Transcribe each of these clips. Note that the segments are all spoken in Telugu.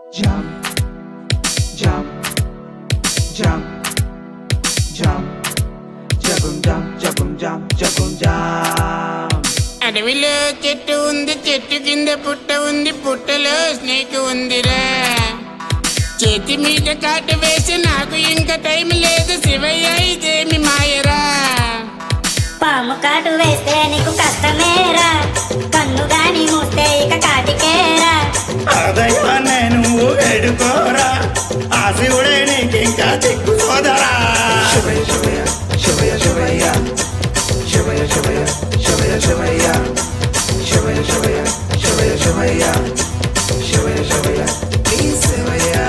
jump, jump, jump, jump, jabum jump, jabum jump, jabum jump. అడవిలో చెట్టు ఉంది చెట్టు కింద పుట్ట ఉంది పుట్టలో స్నేక్ ఉందిరా చేతి మీద కాటు వేసి నాకు ఇంకా టైం లేదు శివయ్య ఇదేమి మాయరా పాము కాటు వేస్తే నీకు కష్టమేరా కన్ను గాని మూస్తే ఇక కాటికేరా అదైవాన్నే నువ్వు వేడుకోరా ఆ శివుడే నీకింకా దిక్కు సోదరా Shivaya, shivaya, shivaya, shivaya, shivaya, shivaya, shivaya, shivaya, shivaya, shivaya, shivaya, shivaya, shivaya, shivaya, please shivaya.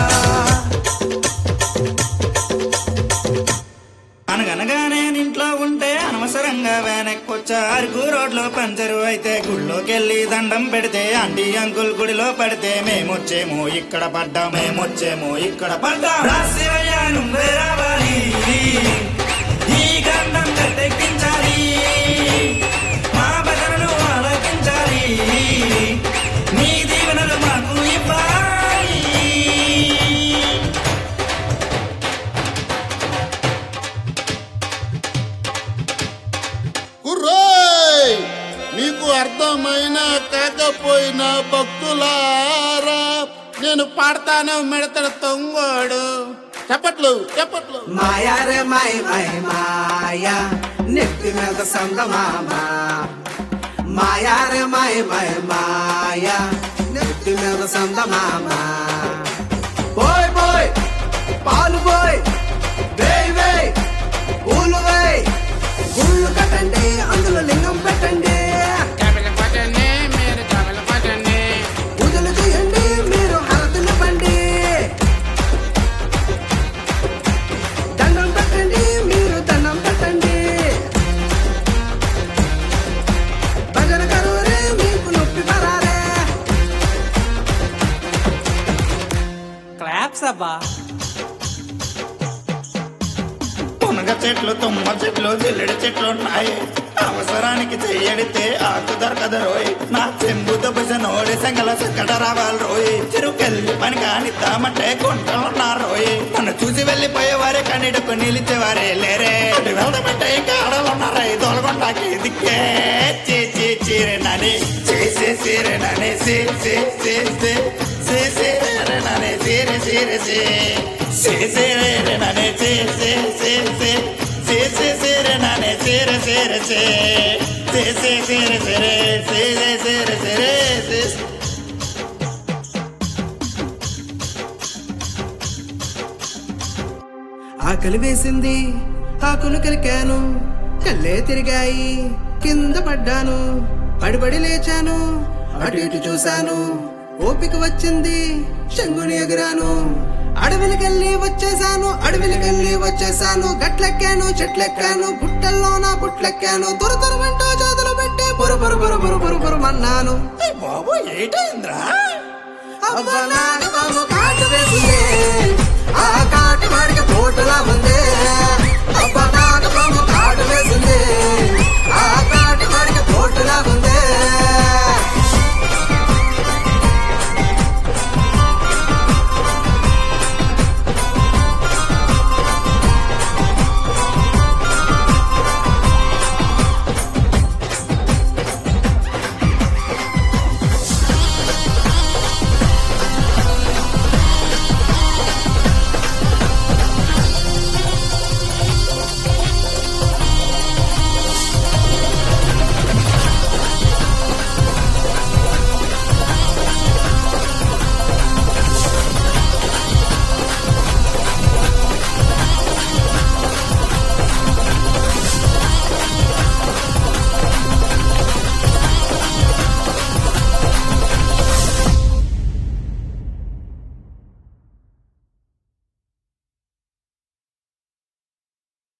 అనగనగానే ఇంట్లో ఉంటే అనవసరంగా వెనక్కొచ్చా అరకు రోడ్లో పంచరు అయితే గుళ్ళోకెళ్ళి దండం పెడితే అండి అంకుల్ గుడిలో పడితే మేమొచ్చేమో ఇక్కడ పడ్డా మేమొచ్చేమో ఇక్కడ పడ్డా రాశివయ్య నువ్వే రావాలి ఈ గండం గట్టెక్కించాలి మా భజనలు ఆలకించాలి నీ దీవెనలు మాకు ఇవ్వాలి కుర్రోయ్ మీకు అర్థమైనా కాకపోయినా భక్తులారా నేను పాడతాను మెడతడ తొంగోడు చెప్పట్లు చెప్పట్లు మాయా రే మాయ మాయ మాయా నెత్తి మీద సందమామ మాయా రే మాయ మాయ మాయా నెత్తి మీద సందమామ పోయ్ పోయ్ పాలు పోయ్ వేయ్ వేయ్ పూలు వేయ్ గుళ్ళు కట్టండి అందులో లింగం పెట్టండి కబల పడండి మీరు కబల పడండి పూజలు చేయండి మీరు హారతులివ్వండి దండం పెట్టండి మీరు దండం పెట్టండి భజన కరువురే మీకు నొప్పి పరారే క్లాప్స్ అబ్బా మునగ చెట్లు తుమ్మ చెట్లు జిల్లెడి చెట్లు ఉన్నాయి అవసరానికి చెయ్యడితే ఆకు దొరకదు రోయ్ నా చెంబు దెబ్బస నోడి సంగల సక్కట రావాలి రోయ్ చెరుకెళ్ళి పని కానిద్దామంటే కొంటున్నారు రోయ్ నన్ను చూసి వెళ్ళిపోయేవారే కన్నిడకు నిలిచేవారే లేరే అటు వెళ్దామంటే ఇంకా ఆడలున్నారే తొలగొండాకి దిక్కే చీ చీ చీరే నని చేసే సీరే నని సీ సీ సీ సీ సీ సీరే నని సీరే సీరే సీ సీ సీరే నని సీ సీ సీ సీ సీ సీ సీరే నని సీరే సీరే సీ సీ సీ సీరే సీరే సీ సీ సీరే సీరే సీ ఆకలి వేసింది ఆకులు కలికాను కళ్ళే తిరిగాయి కింద పడ్డాను పడిపడి లేచాను అటు ఇటు చూశాను ఓపిక వచ్చింది శంగుని ఎగిరాను అడవిలకెళ్ళి వచ్చేసాను అడవిలకెళ్ళి వచ్చేసాను గట్లెక్కాను చెట్లెక్కాను పుట్టల్లో నా పుట్లెక్కాను తుర తురమంటూ చేతులు పెట్టి బురు బురు బురు బురు బురు బురుమన్నాను బాబు ఏటైందిరా అవ్వ నాగ బాబు కాటు వేసింది ఆ కాటు వాడికి పోటులా ఉంది